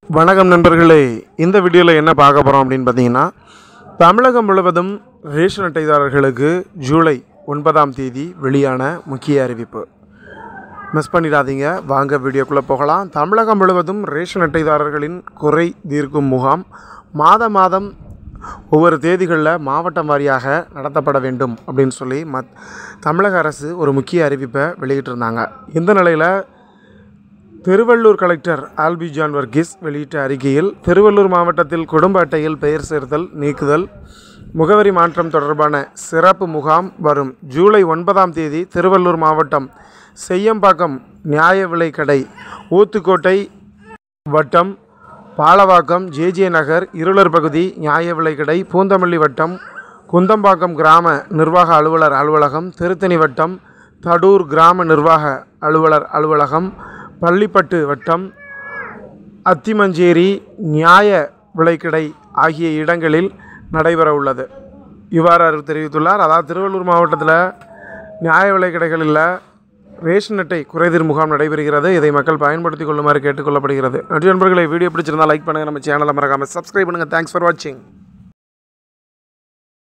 வணக்கம் நண்பர்களே இந்த வீடியோவில் என்ன பார்க்க போகிறோம் அப்படின்னு பார்த்தீங்கன்னா தமிழகம் முழுவதும் ரேஷன் அட்டைதாரர்களுக்கு ஜூலை ஒன்பதாம் தேதி வெளியான முக்கிய அறிவிப்பு மிஸ் பண்ணிடாதீங்க வாங்க வீடியோக்குள்ளே போகலாம் தமிழகம் முழுவதும் ரேஷன் அட்டைதாரர்களின் குறை தீர்க்கும் முகாம் மாத மாதம் ஒவ்வொரு தேதிகளில் மாவட்டம் வாரியாக நடத்தப்பட வேண்டும் அப்படின்னு சொல்லி மத் தமிழக அரசு ஒரு முக்கிய அறிவிப்பை வெளியிட்டிருந்தாங்க இந்த நிலையில் Tiruvallur collector Alby John Varghese வெளியிட்ட அறிக்கையில் திருவள்ளூர் மாவட்டத்தில் குடும்ப அட்டையில் பெயர் சேர்த்தல் நீக்குதல் முகவரி மாற்றம் தொடர்பான சிறப்பு முகாம் வரும் ஜூலை ஒன்பதாம் தேதி திருவள்ளூர் மாவட்டம் செய்யம்பாக்கம் நியாய விலை கடை ஊத்துக்கோட்டை வட்டம் பாலவாக்கம் ஜேஜே நகர் இருளர் பகுதி நியாய விலை கடை பூந்தமல்லி வட்டம் குந்தம்பாக்கம் கிராம நிர்வாக அலுவலர் அலுவலகம் திருத்தணி வட்டம் தடூர் கிராம நிர்வாக அலுவலர் அலுவலகம் பள்ளிப்பட்டு வட்டம் அத்திமஞ்சேரி நியாய விலைக்கடை ஆகிய இடங்களில் நடைபெற உள்ளது இவ்வாறு அவர் தெரிவித்துள்ளார் அதாவது திருவள்ளூர் மாவட்டத்தில் நியாய விலைக்கடைகளில் ரேஷன் அட்டை குறைதீர் முகாம் நடைபெறுகிறது இதை மக்கள் பயன்படுத்திக் கொள்ளுமாறு கேட்டுக்கொள்ளப்படுகிறது நன்றி நண்பர்களை வீடியோ பிடிச்சிருந்தால் லைக் பண்ணுங்கள் நம்ம சேனலை மறக்காமல் சப்ஸ்கிரைப் பண்ணுங்கள் தேங்க்ஸ் ஃபார் வாட்சிங்